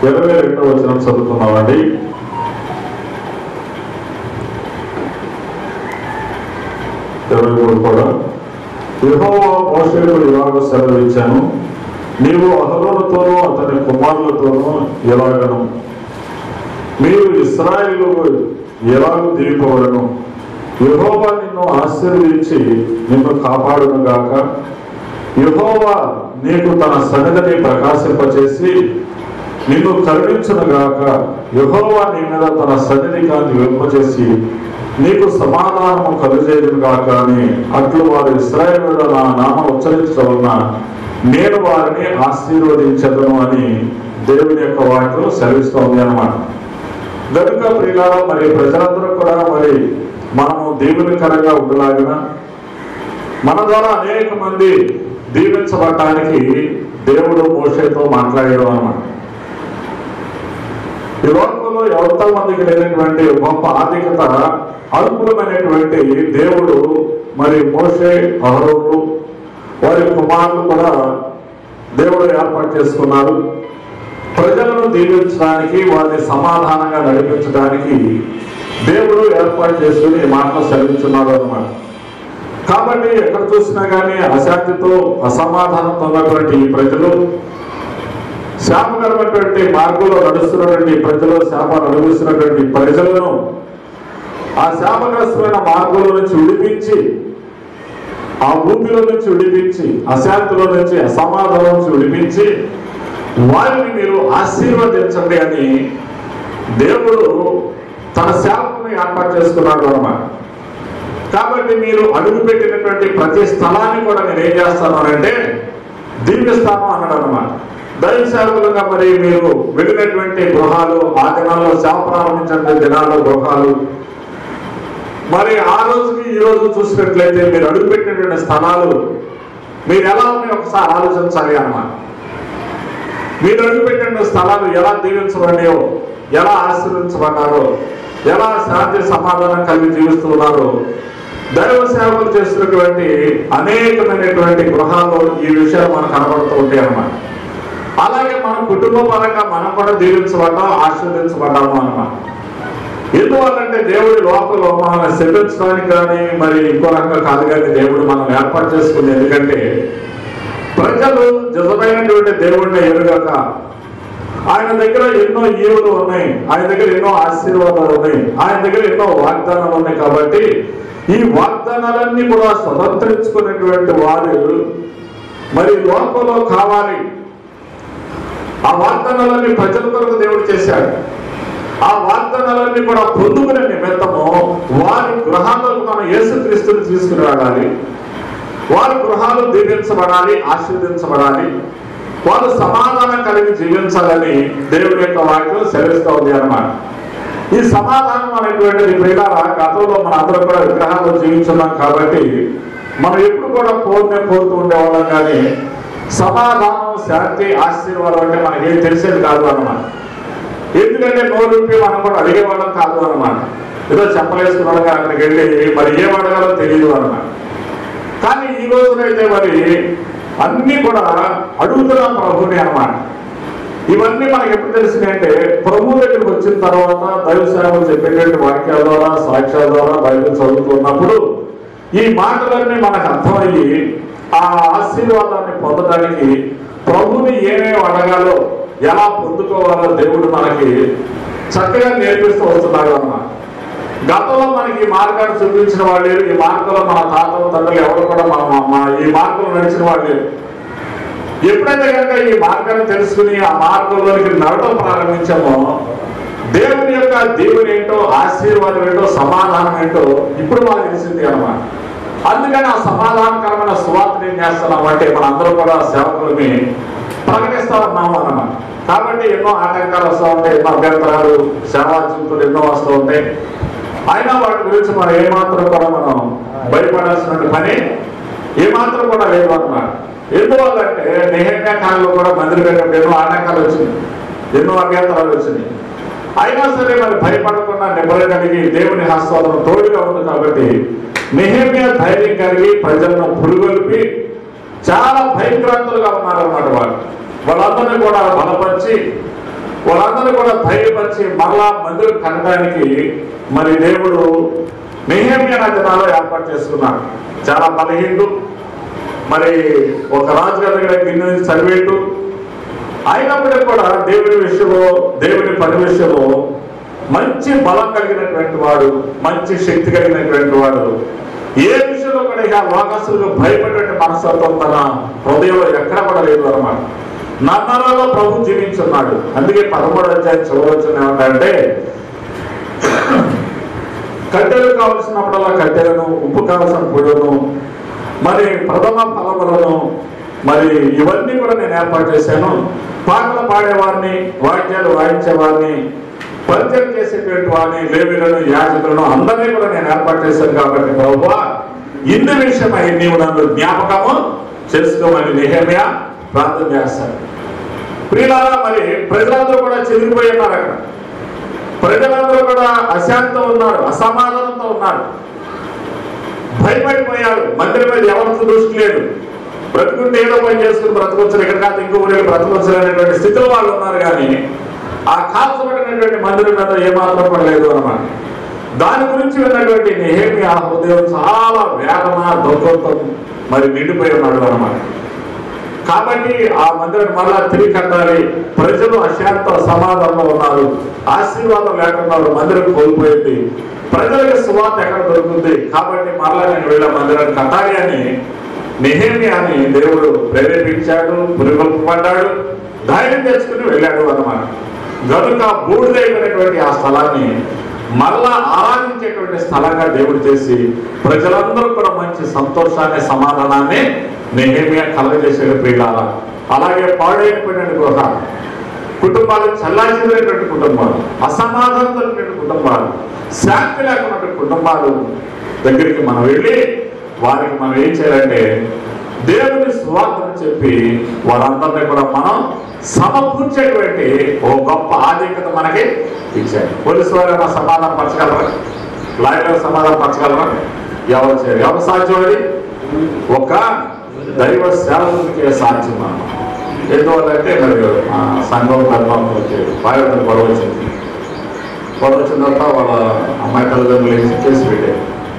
ఇరవై రెండవ వచనం చదువుతున్నామండి ఇరవై మూడు కూడా యెహోవా మోషేకు ఇలాగ సెలవిచ్చాను నీవు అహరోనుతోనూ అతని కుమారులతోనూ ఎలాగను మీరు ఇస్రాయిలు ఎలాగ దీపవలను యెహోవా నిన్ను ఆశీర్వదించి నిన్ను కాపాడును గాక యెహోవా నీకు తన సన్నిధిని ప్రకాశింపచేసి నిన్ను కరుణించును గాక యెహోవా నీ మీద తన సన్నిధి కాంతి వెంపచేసి నీకు సమాధానము కలుగజేయును గాక అని అట్లు వారు ఇస్రాయేలు నా నామ ఉచ్చరించడం వలన నేను వారిని ఆశీర్వదించదను అని దేవుని యొక్క వాక్యం సెలవిస్తోంది అన్నమాట గనుక ప్రియులారా మరి ప్రజలందరూ కూడా మరి మనము దేవునికరంగా ఉండలాగిన మన ద్వారా అనేక మంది దీవించబడటానికి దేవుడు మోషేతో మాట్లాడడం అన్నమాట ఈ లోకంలో ఎంతో మందికి లేనటువంటి గొప్ప ఆర్థికత అల్పులమైనటువంటి దేవుడు మరి మోషే అహరోను వారి కుమారులు కూడా దేవుడు ఏర్పాటు చేసుకున్నారు ప్రజలను దీవించడానికి వారిని సమాధానంగా నడిపించడానికి దేవుడు ఏర్పాటు చేసుకుని ఈ మాటలు సెలవించున్నాడు అన్నమాట కాబట్టి ఎక్కడ చూసినా కానీ అశాంతితో అసమాధానంతో ఉన్నటువంటి ఈ ప్రజలు శాపకరమైనటువంటి మార్గంలో నడుస్తున్నటువంటి ప్రజలు శాపాలు అనుభవిస్తున్నటువంటి ప్రజలను ఆ శాపగ్రస్తమైన మార్గంలో నుంచి విడిపించి ఆ భూమిలో నుంచి విడిపించి అశాంతిలో నుంచి అసమాధానం నుంచి విడిపించి వారిని మీరు ఆశీర్వదించండి అని దేవుడు తన సేవకుని ఏర్పాటు చేసుకున్నాడు అన్నమాట కాబట్టి మీరు అడుగు పెట్టినటువంటి ప్రతి స్థలాన్ని కూడా నేను ఏం చేస్తాను అని అంటే దీవిస్తాను అన్నాడు అనమాట దైవ సేవకులుగా మరి మీరు వెళ్ళినటువంటి గృహాలు ఆ దినాల్లో సేవ ప్రారంభించిన దినాల్లో గృహాలు మరి ఆ రోజుకి ఈ రోజు చూసినట్లయితే మీరు అడుగుపెట్టినటువంటి స్థలాలు మీరు ఎలా ఉన్నాయో ఒకసారి ఆలోచించాలి అన్నమాట మీరు అడుగుపెట్టిన స్థలాలు ఎలా దీవించబడినాయో ఎలా ఆశీర్వించబడ్డారో ఎలా శాంతి సమాధానం కలిగి జీవిస్తున్నారో దైవ సేవలు చేస్తున్నటువంటి అనేకమైనటువంటి గృహాల్లో ఈ విషయాలు మనకు కనబడుతూ ఉంటాయి అన్నమాట అలాగే మన కుటుంబ పరంగా మనం కూడా దీవించబడ్డాం ఆశీర్వదించబడ్డాము అన్నమాట ఎందువల్లంటే దేవుడి లోపల మనల్ని శపించడానికి కానీ మరి ఇంకో రకంగా కాదు కానీ దేవుడు మనం ఏర్పాటు చేసుకుంది ఎందుకంటే ప్రజలు నిజమైనటువంటి దేవుడిని ఎరుగక ఆయన దగ్గర ఎన్నో ఈవులు ఉన్నాయి ఆయన దగ్గర ఎన్నో ఆశీర్వాదాలు ఉన్నాయి ఆయన దగ్గర ఎన్నో వాగ్దానాలు ఉన్నాయి కాబట్టి ఈ వాగ్దానాలన్నీ కూడా స్వతంత్రించుకున్నటువంటి వారు మరి లోకంలో కావాలి ఆ వాగ్దానాలన్నీ ప్రజల కొరకు దేవుడు చేశాడు ఆ వాగ్దానాలన్నీ కూడా పొందుకునే నిమిత్తము వారి గృహాలకు మనం యేసుక్రీస్తుని తీసుకుని వెళ్ళాలి వారి గృహాలు దీవించబడాలి ఆశీర్వదించబడాలి వారు సమాధానం కలిగి జీవించాలని దేవుడి యొక్క వాక్యం సెలవిస్తూ ఉంది అన్నమాట ఈ సమాధానం అనేటువంటిది ప్రియులారా గతంలో మన అందరం కూడా విగ్రహాల్లో జీవించున్నాం కాబట్టి మనం ఎప్పుడు కూడా కోరినే కోరుతూ ఉండేవాళ్ళం కానీ సమాధానం శాంతి ఆశీర్వాదం అంటే మనకేం తెలిసేది కాదు అన్నమాట ఎందుకంటే నోరు విప్పి మనం కూడా అడిగేవాళ్ళం కాదు అన్నమాట ఏదో చెప్పలేసుకున్నాడు అక్కడికి వెళ్ళి మరి ఏం అడగాలో తెలియదు అన్నమాట కానీ ఈ రోజునైతే మరి అన్ని కూడా అడుగుతున్నాం ప్రభుని అన్నమాట ఇవన్నీ మనకి ఎప్పుడు తెలిసినాయంటే ప్రభు దగ్గరికి వచ్చిన తర్వాత దైవ సేవలు చెప్పేటువంటి వాక్యాల ద్వారా సాక్ష్యాల ద్వారా బైబిల్ చదువుతున్నప్పుడు ఈ మాటలన్నీ మనకు అర్థమయ్యి ఆ ఆశీర్వాదాన్ని పొందడానికి ప్రభుని ఏమేమి అడగాలో ఎలా పొందుకోవాలో దేవుడు మనకి చక్కగా నేర్పిస్తూ వస్తున్నాడు అన్నమాట గతంలో మనకి ఈ మార్గాన్ని చూపించిన వాళ్ళు లేరు. ఈ మార్గంలో మన తాతలు తండ్రులు ఎవరు కూడా మన మా ఈ మార్గంలో నడిచిన వాళ్ళు లేరు. ఎప్పుడైతే కనుక ఈ మార్గాన్ని తెలుసుకుని ఆ మార్గంలోనికి నడవడం ప్రారంభించామో దేవుని యొక్క దేవుని ఏంటో ఆశీర్వాదం ఏంటో సమాధానం ఏంటో ఇప్పుడు మాకు తెలిసింది అన్నమాట అందుకని ఆ సమాధానకరమైన సువార్తను ఏం చేస్తున్నాం అంటే మనందరూ కూడా సేవకులని ప్రకటిస్తా ఉన్నాము అన్నమాట కాబట్టి ఎన్నో ఆటంకాలు వస్తూ ఉంటాయి ఎన్నో అభ్యంతరాలు సేవా జీవితాలు ఎన్నో వస్తూ ఉంటాయి అయినా వాటి గురించి మనం ఏమాత్రం కూడా మనం భయపడాల్సిన పని ఏమాత్రం కూడా లేదు అన్నమాట ఎందువల్లంటే నిహంగా కాలంలో కూడా మందిర పెట్టినప్పుడు ఎన్నో ఆటంకాలు వచ్చినాయి ఎన్నో అభ్యంతరాలు వచ్చినాయి అయినా సరే మరి భయపడకుండా నిబ్బర కలిగి దేవుని హస్తోదం తోడుగా ఉంది కాబట్టి నిహమ్య ధైర్యం కలిగి ప్రజలను పురుగొల్పి చాలా భయంకరాంతులుగా ఉన్నారన్నమాట వాళ్ళు వాళ్ళందరినీ కూడా బలపరిచి వాళ్ళ వాళ్ళందరూ కూడా ధైర్యపరిచి మరలా మందిరం కట్టడానికి మరి దేవుడు నెహమ్య దినాల్లో ఏర్పాటు చేసుకున్నాడు చాలా బలహీనుడు మరి ఒక రాజు గారి దగ్గర గిన్నె చదివేటు అయినప్పటికీ కూడా దేవుని విషయంలో దేవుని పని విషయంలో మంచి బలం కలిగినటువంటి వాడు మంచి శక్తి కలిగినటువంటి వాడు ఏ విషయంలో కూడా ఇక లోకస్తులకు భయపడేటువంటి మనస్తత్వం తన హృదయంలో ఎక్కడ కూడా లేదు అనమాట నన్నలలో ప్రభు జీవించున్నాడు అందుకే పదమూడు అధ్యాయం చివరొచ్చిన ఏమంటే కట్టెలు కావలసినప్పుడల్లా కట్టెలను ఉప్పు కావలసిన పొడును మరి ప్రథమ ఫలములను మరి ఇవన్నీ కూడా నేను ఏర్పాటు చేశాను పాటలు పాడేవారిని వాద్యాలు వాయించేవారిని పరిచయం చేసేటువంటి వారిని లేవీలను యాజకులను అందరినీ కూడా నేను ఏర్పాటు చేశాను కాబట్టి ప్రభువా ఇందు విషయమై నీవు నన్ను జ్ఞాపకము చేసుకోమని నిహమ్య ప్రార్థన చేస్తాను ప్రియులారా మరి ప్రజలందరూ కూడా చెదిరిపోయి ఉన్నారు అక్కడ ప్రజలందరూ కూడా అశాంతితో ఉన్నారు అసమాధానంతో ఉన్నారు భయపడిపోయారు మందిరం మీద ఎవరికి దృష్టి లేదు బ్రతుకుంటే ఏదో పని చేసుకుని బ్రతకొచ్చు ఇక్కడ కాదు ఇంకో ఊరిలో బ్రతకొచ్చు అనేటువంటి స్థితిలో వాళ్ళు ఉన్నారు కానీ ఆ కాల్చబడినటువంటి మందిరం మీద ఏమాత్రం కూడా లేదు అనమాట దాని గురించి విన్నటువంటి నేమి ఆ హృదయం చాలా వేదన దుఃఖంతో మరి నిండిపోయి ఉన్నాడు అనమాట కాబట్టి ఆ మందిరం మళ్ళా తిరిగి కట్టాలి ప్రజలు అశాంత సమాధానంలో ఉన్నారు ఆశీర్వాదం లేకుండా మందిరం కోల్పోయింది ప్రజలకు సువార్త ఎక్కడ దొరుకుతుంది కాబట్టి మరలా నేను వెళ్ళే మందిరాన్ని కట్టాలి అని నెహేమి అని దేవుడు ప్రేరేపించాడు పురిగొల్పబడ్డాడు ధైర్యం తెచ్చుకుని వెళ్ళాడు అన్నమాట గనుక బూడిదైనటువంటి ఆ స్థలాన్ని మరలా ఆరాధించేటువంటి స్థలంగా దేవుడు చేసి ప్రజలందరూ కూడా మంచి సంతోషాన్ని సమాధానాన్ని నెహేమియా కలగజేసాడు ప్రియులారా అలాగే పాడైపోయిన గృహ కుటుంబాలు చల్లాచిపోయినటువంటి కుటుంబాలు అసమాధానంతో ఉన్నటువంటి కుటుంబాలు శాంతి లేకున్నటువంటి కుటుంబాలు దగ్గరికి మనం వెళ్ళి వారికి మనం ఏం చేయాలంటే దేవుని స్వార్థను చెప్పి వారందరినీ కూడా మనం సమకూర్చేటువంటి ఓ గొప్ప ఆధిక్యత మనకి ఇచ్చాడు పోలీసు వారు ఏమైనా సమాధానం పరచగలరా లాయర్ సమాధానం పరచగలరా ఎవరు చేయరు ఎవరు సాధ్యం అది ఒక దైవ సేవకుడికే సాధ్యం అన్నమాట ఎందువల్లంటే మరి ఆ సంఘం ధర్మంలోకి పాయడం గొడవ వచ్చింది గొడవ వచ్చిన తర్వాత వాళ్ళ అమ్మాయి తల్లిదండ్రులు వేసి కేసు పెట్టారు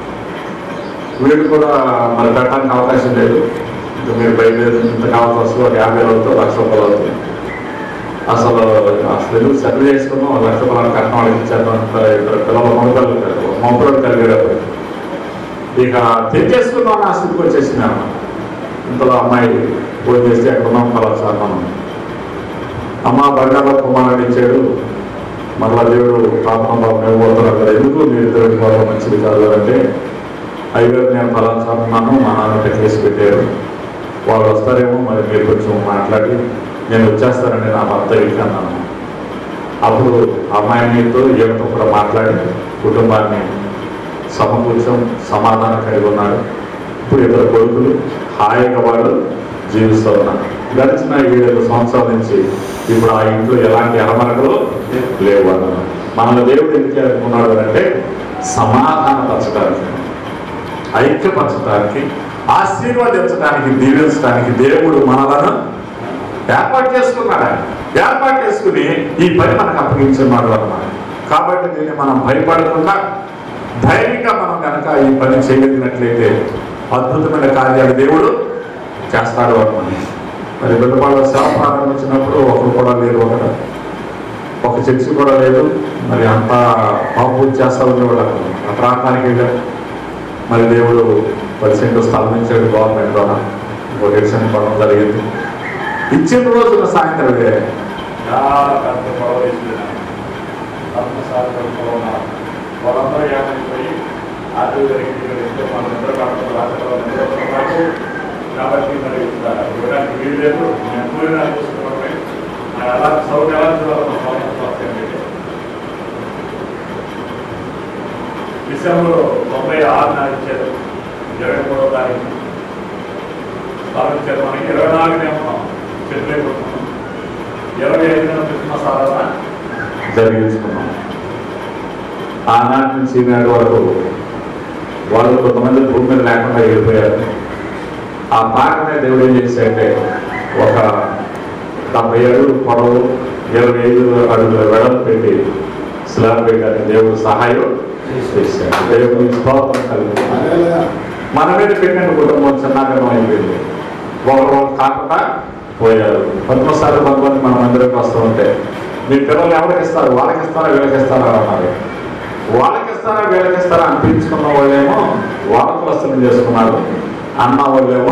వీళ్ళు కూడా మరి పెట్టడానికి అవకాశం లేదు ఇంకా మీరు బయలుదేరి ఇంత కావాల్సి వస్తుంది ఒక యాభై రోజులతో లక్ష రూపాయలు అవుతుంది అసలు అసలు ఎందుకు సెటిల్ చేసుకున్నాం ఒక లక్ష రూపాయలు కట్నం వాళ్ళకి ఇచ్చారు అంత ఇద్దరు పిల్లలు మొదలు మొదలు కలిగేటప్పుడు ఇక తెచ్చేసుకున్నాం ఆ స్థితికి వచ్చేసింది అన్నమాట ఇంతలో అమ్మాయి ఫోన్ చేస్తే ఎక్కడ ఉన్నాం పలానా సార్ మనం అమ్మ బంగాళ కుమారుడు ఇచ్చాడు మరలా దేవుడు పాపం బాబు మేము పోతున్నారు కదా ఎందుకు మీరు ఇద్దరు బాబు మంచిది కాదు అంటే అయ్యగారు నేను ఫలానా సార్ ఉన్నాను మా నాన్న కేసు పెట్టారు వాళ్ళు వస్తారేమో మరి మీరు కొంచెం మాట్లాడి నేను వచ్చేస్తానండి నా భర్త ఇంటి అన్నాను అప్పుడు అమ్మాయినితో ఈయనతో కూడా మాట్లాడి కుటుంబాన్ని సమకూర్చం సమాధానం కలిగి ఉన్నాడు ఇప్పుడు ఇద్దరు కొడుకులు హాయిగా వాళ్ళు జీవిస్తూ ఉన్నారు గడిచిన ఏడు సంవత్సరాల నుంచి ఇప్పుడు ఆ ఇంట్లో ఎలాంటి అరమరకలు లేవు అన్నారు మన దేవుడు ఎందుకు అనుకున్నాడు అంటే సమాధానపరచడానికి ఐక్యపరచడానికి ఆశీర్వదించడానికి దీవించడానికి దేవుడు మనలను ఏర్పాటు చేసుకున్నాడు ఆయన. ఏర్పాటు చేసుకుని ఈ పని మనకు అప్పగించున్నాడు అన్నమాట కాబట్టి దీన్ని మనం భయపడకుండా ధైర్యంగా మనం కనుక ఈ పని చేయగలిగినట్లయితే అద్భుతమైన కార్యాలు దేవుడు చేస్తాడు అన్నమాట మరి బిడ్డపాళ్ళ సేవ ప్రారంభించినప్పుడు ఒకరు కూడా లేరు ఒకరు ఒక చర్చి కూడా లేదు మరి అంత బాబు చేస్తా ఉండేవాడు అక్కడ. ఆ ప్రాంతానికి వెళ్ళారు మరి దేవుడు పది సెంటు స్థలం ఇచ్చాడు గవర్నమెంట్ ద్వారా ఒక ఎడిషన్ పడడం జరిగింది ఇచ్చిన రోజున సాయంత్రం వేరే చాలా పెద్ద గొడవ వేసింది ధర్మశాస్త్రం కరోనా వాళ్ళందరూ ఏమైపోయి ఆర్థిక జరిగింది మనం ఇద్దరు కాబట్టి రాష్ట్రంలో నిలబడడం కాదు. కాబట్టి మరి ఇక్కడ ఇవ్వడానికి వీలు లేదు మేము కూలినా చూసుకోవడమే మరి అలా సౌకర్యాలు చూడాలి డిసెంబర్ తొంభై ఆరు నాడు ఇచ్చారు ఇరవై మూడో తారీఖు స్థాపించారు మనకి ఇరవై నాలుగునేమో చెట్లు అయిపోతున్నాం ఇరవై ఐదున క్రిస్మస్ ఆరాధన జరిగించుకున్నాం ఆనాటి నుంచి ఈనాటి వరకు వాళ్ళు కొంతమంది భూమి మీద లేకుండా వెళ్ళిపోయారు ఆ పాటనే దేవుడు ఏం చేశాడంటే ఒక డెబ్బై ఏడు పొడవు ఇరవై ఐదు అడుగుల వెడలు పెట్టి స్లాబ్ వేయడానికి దేవుడు సహాయం చేశాడు దేవుని స్తోత్రం కలిగి మన మీద పెట్టిన కుటుంబం చిన్నగనం అయిపోయింది ఒకరు కాకుండా పోయారు పద్మసారి భగవాన్ మన మందిరంకి వస్తూ ఉంటే మీ పిల్లలు ఎవరికి ఇస్తారు వాళ్ళకి ఇస్తారా వీళ్ళకి ఇస్తారా అన్నారు వాళ్ళకి ఇస్తారా వీళ్ళకి ఇస్తారా అనిపించుకున్న వాళ్ళేమో వాళ్ళకు వసూలు చేసుకున్నారు అన్న వాళ్ళేమో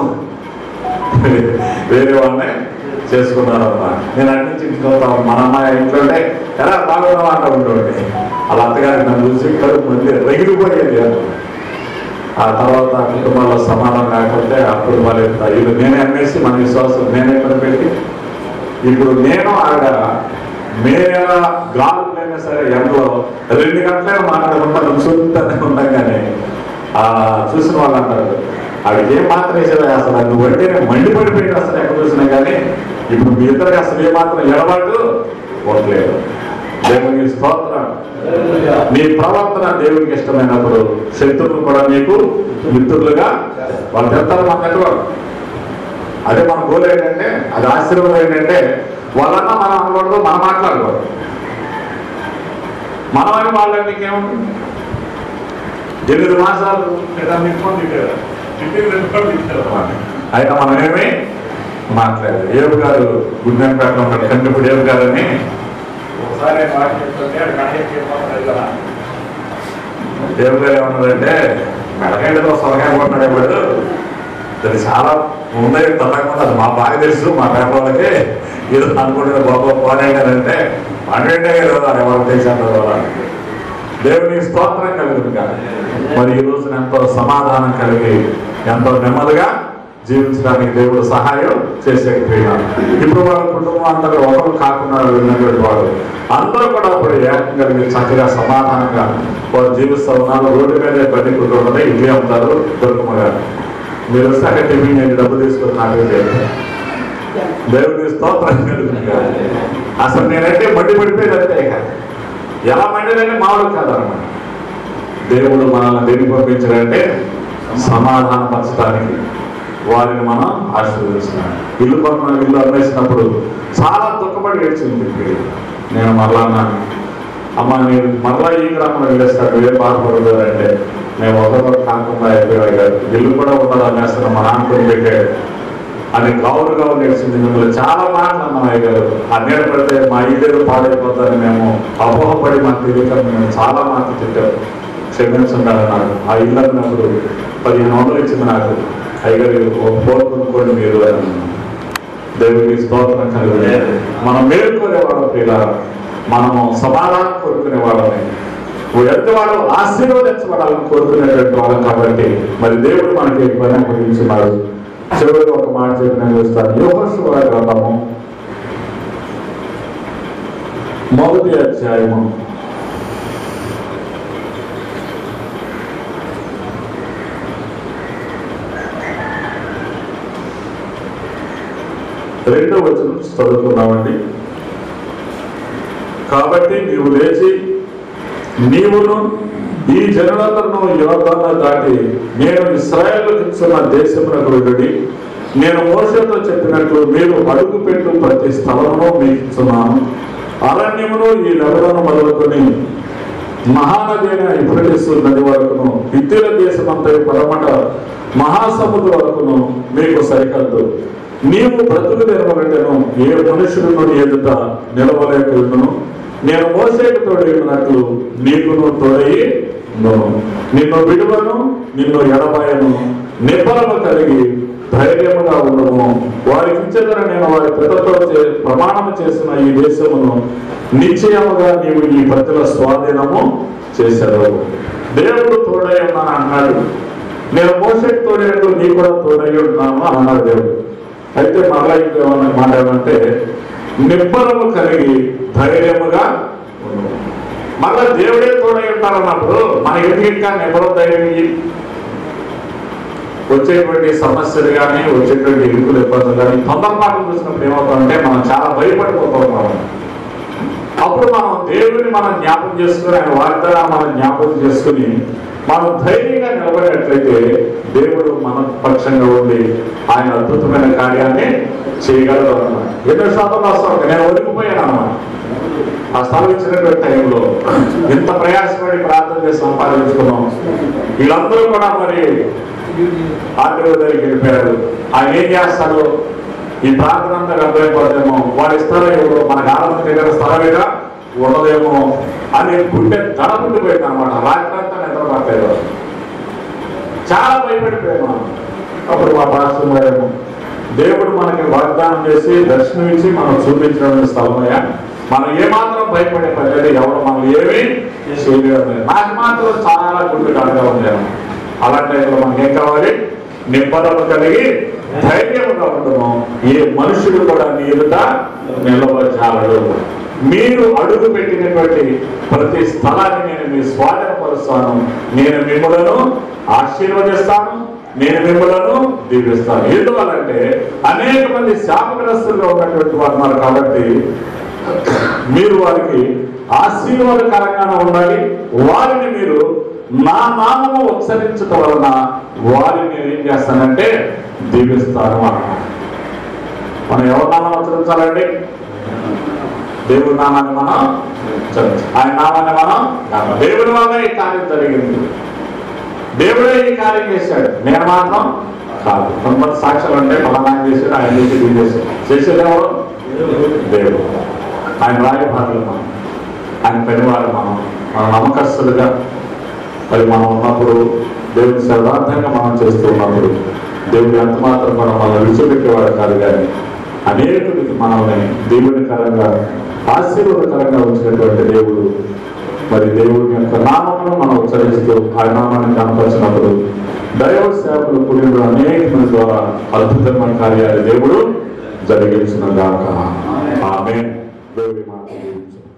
వేరే వాళ్ళనే చేసుకున్నారు అన్నమాట నేను అన్నించి మన అమ్మాయి ఇంట్లో ఉంటే ఎలా బాగున్నావా అంటూ ఉంటుండే వాళ్ళ అత్తగారికి నన్ను చూసి కడుపు మంది రగిలిపోయేది అన్నమాట. ఆ తర్వాత ఆ కుటుంబాల్లో సమాధానం లేకపోతే ఆ కుటుంబాలు ఎంత ఇది నేనే అమ్మేసి మన విశ్వాసం నేనే పెట్టి ఇప్పుడు నేను ఆవిడ మేనేలా గాలులైనా సరే ఎండలో రెండు గంటలే మాట్లాడుకుంటా చూస్తూనే ఉంటాం కానీ ఆ చూసిన వాళ్ళు అంటారు ఆవిడకి ఏం మాత్రం వేసేదా అసలు నువ్వు అంటే నేను మండిపడిపోయింది అసలు ఎక్కడ చూసినా కానీ ఇప్పుడు మీ ఇద్దరికి అసలు ఏ మాత్రం ఎడబాటు ఉండలేదు దేవునికి స్తోత్రం నీ ప్రవర్తన దేవునికి ఇష్టమైనప్పుడు శత్రువులు కూడా నీకు మిత్రులుగా వాళ్ళు చెప్తారు మన నెట్వర్క్ అదే మన గోల్ ఏంటంటే అది ఆశీర్వాదం ఏంటంటే వాళ్ళన్నా మనం అనకూడదు మనం మాట్లాడకూడదు మనం అని వాళ్ళని నీకేముంది ఎనిమిది మాసాలు లేదా నిప్పుకొని తిట్టారు. తిట్టి రెండు రోజులు తిట్టారు అన్నమాట. అయితే మనం ఏమి మాట్లాడారు ఏవు గారు గుండెంపేట ఉంటాడు కంటిపూడి ఏవు గారు అని ఒకసారి ఆయన మాట చెప్తుంటే ఆడు కన్నయ్య చెప్పమన్నాడు కదా. ఏవు గారు ఏమన్నారంటే మెడకాయలతో సొరకాయ కొట్టాడు వాడు అది చాలా ముందే తప్పకుండా అది మా బాగా తెలుసు మా పేపర్ వాళ్ళకి ఏదో అనుకుంటున్న బాబా పోరాడారంటే పన్నెండే కదా ఎవరు దేశాలు దేవుని స్తోత్రం కలుగుతుంది మరి ఈ రోజున ఎంతో సమాధానం కలిగి ఎంతో నెమ్మదిగా జీవించడానికి దేవుడు సహాయం చేసేకపోయినారు ఇప్పుడు వాళ్ళ కుటుంబం అందరూ ఒకరు కాకుండా ఉన్నటువంటి వాడు అందరూ కూడా ఇప్పుడు ఏకం కలిగి చక్కగా సమాధానంగా వారు జీవిస్తూ ఉన్నారు రోడ్డు మీద బండి కుటుంబం ఇడ్లీ అమ్ముతారు దొరకమగా మీరు వస్తే అక్కడ టిఫిన్ చేయండి డబ్బు తీసుకుని నాకు చేయండి దేవుని స్తోత్రం కలుగుతుంది అసలు నేనంటే మండి పడిపోయేది అంతే ఇక ఎలా మండిదంటే మామూలు కాదన్నమాట దేవుడు మనల్ని దేనికి పంపించాడంటే సమాధానపరచడానికి వారిని మనం ఆశీర్వదిస్తున్నాం ఇల్లు కొన్న ఇల్లు అమ్మేసినప్పుడు చాలా దుఃఖపడి ఏడ్చింది ఇప్పుడు. నేను మరలా అన్నాను అమ్మ నేను మరలా ఈ గ్రామంలో వెళ్ళేస్తాను ఏ బాధపడదు అంటే మేము ఒకరు కాకుండా అయిపోయాడు గారు ఇల్లు కూడా ఉన్నది అమ్మేస్తున్నాం మా నాన్న కొని పెట్టాడు అని గౌరు గౌరు నేర్చింది మిమ్మల్ని చాలా మాటలు అన్నాం అయ్య గారు ఆ నీడ పెడితే మా ఇల్లు పాడైపోతారని మేము అపోహపడి మాకు తెలియక మేము చాలా మాటలు చెప్పాము క్షమించండి నాకు ఆ ఇల్లు అన్నప్పుడు పదిహేను వందలు ఇచ్చింది నాకు అయ్యగారు ఒక ఫోన్ కొనుక్కోండి మీరు అని అన్నాను. దేవుడికి స్తోత్రం కలిగి మనం మేలుకునే వాళ్ళం ప్రియులారా మనము సమాధానం కోరుకునే వాళ్ళని ఎదుటి వాళ్ళు ఆశీర్వదించబడాలని కోరుకునేటువంటి వాళ్ళం కాబట్టి మరి దేవుడు మనకి ఈ పని అప్పగించున్నాడు చివరికి ఒక మాట చెప్పి నేను చూస్తాను యోగశుభ గ్రంథము మొదటి అధ్యాయము రెండో వచనం చదువుకున్నామండి కాబట్టి నీవు లేచి నీవును ఈ జనులందరూ యోగాన్ని దాటి నేను ఇస్రాయేల్ ఇచ్చిన దేశమునకు వెళ్ళి నేను మోసతో చెప్పినట్లు మీరు అడుగు పెట్టు ప్రతి స్థలమును మీకు ఇస్తున్నాను అరణ్యమును ఈ నగరను మొదలుకొని మహానది అయిన యుఫ్రటీసు నది వరకును ఇతర దేశమంతా పరమట మహాసముద్ర వరకును మీకు సరిహద్దు నీవు బ్రతుకు తెరవగట్టను ఏ మనుషులను నీ ఎదుట నిలవలేకును నేను మోసేకు తోడైనట్లు నీకును తోడయి ఉండును. నిన్ను విడువను నిన్ను ఎడబాయను నిబ్బరము కలిగి ధైర్యముగా ఉండము వారికి ఇచ్చేదన నేను వారి పితతో చే- ప్రమాణము చేసిన ఈ దేశమును నిశ్చయముగా నీవు ఈ ప్రజల స్వాధీనము చేశారు దేవుడు తోడై ఉన్నాను అన్నాడు నేను మోసకి తోడైనట్టు నీ కూడా తోడై ఉన్నాను అని అన్నాడు దేవుడు అయితే మరలా ఇంకేమన్నా మాట ఏమంటే నిబ్బరము కలిగి ధైర్యముగా ఉండు. మరలా దేవుడే తోడై ఉంటారన్నప్పుడు మన ఎందుకు ఇంకా నిబ్బరం ధైర్యం ఇయ్యి? వచ్చేటువంటి సమస్యలు కానీ వచ్చేటువంటి ఇరుకులు ఇబ్బందులు కానీ తొందరపాటు చూసినప్పుడు ఏమవుతామంటే మనం చాలా భయపడిపోతూ ఉంటాం అప్పుడు మనం దేవుని మనం జ్ఞాపకం చేసుకుని ఆయన వాగ్దానం మనం జ్ఞాపకం చేసుకుని మనం ధైర్యంగా నిలబడినట్లయితే దేవుడు మన పక్షంగా ఉండి ఆయన అద్భుతమైన కార్యాన్ని చేయగలరు అన్నమాట ఎన్నో శాతం వస్తాం నేను ఒదిగిపోయాను అన్నమాట స్థలం ఇచ్చినటువంటి టైంలో ఇంత ప్రయాసపడి ప్రార్థన చేసి సంపాదించుకున్నాం వీళ్ళందరూ కూడా మరి ఆర్టీఓ దగ్గరికి వెళ్ళిపోయారు ఆయన ఏం చేస్తాడు ఈ ప్రార్థన అంతా అర్థమైపోతేమో వాడి స్థలం ఎవరు మనకు ఆనందం దగ్గర స్థలమేగా ఉండదేమో అని గుండె దడపుండిపోయింది అనమాట రాత్రంతా నిద్రపట్టలేదు చాలా భయపడిపోయాము మనం. అప్పుడు మా పాస్టర్ గారేమో దేవుడు మనకి వాగ్దానం చేసి దర్శనం ఇచ్చి మనం చూపించడం స్థలమయ్యా మనం ఏమాత్రం భయపడే పని లేదు ఎవరు మనం ఏమీ చేయలేము నాకు మాత్రం చాలా గుండె కాడుగా ఉండేము అలాంటి టైంలో మనకి ఏం కావాలి నిబ్బరము కలిగి ధైర్యముగా ఉండము ఏ మనుషుడు కూడా నీ ఎదుట నిలవజాలడు మీరు అడుగు పెట్టినటువంటి ప్రతి స్థలాన్ని నేను మీ స్వాధీనపరుస్తాను నేను మిమ్మలను ఆశీర్వదిస్తాను నేను మిమ్మలను దీవిస్తాను ఎందువల్లంటే అనేక మంది శాపగ్రస్తులుగా ఉన్నటువంటి వారు ఉన్నారు కాబట్టి మీరు వారికి ఆశీర్వాదకరంగానే ఉండాలి వారిని మీరు నా నామము ఉచ్చరించటం వలన వారిని నేను ఏం చేస్తానంటే దీవిస్తాను అన్నాను మనం ఎవరి నామం ఉచ్చరించాలండి దేవుడి నామాన్ని మనం ఉచ్చరించాలి ఆయన నామాన్ని మనం నమ్మాలి. దేవుడి వల్ల ఈ కార్యం జరిగింది దేవుడే ఈ కార్యం చేశాడు నేను మాత్రం కాదు కొంతమంది సాక్ష్యాలు అంటే ఫలానా ఆయన చేశాడు ఆయన చేసి ఇది చేశాడు చేసేది ఎవరు దేవుడు ఆయన రాయబారులు మనం ఆయన పనివారు మనం మన నమ్మకస్తులుగా మరి మనం ఉన్నప్పుడు దేవుని సర్వార్థంగా మనం చేస్తూ ఉన్నప్పుడు దేవుడు ఎంత మాత్రం మనం మనం విడిచిపెట్టేవాడు కాదు కానీ అనేకుడికి మనల్ని దేవునికరంగా ఆశీర్వాదకరంగా ఉంచినటువంటి దేవుడు మరి దేవుని యొక్క నామమును మనం ఉచ్చరిస్తూ ఆ నామాన్ని కనపరిచినప్పుడు దైవ సేవకులు కూడిన అనేక మంది ద్వారా అద్భుతమైన కార్యాలు దేవుడు జరిగించిన గాక ఆమె దేవుడి మాట దీవించు.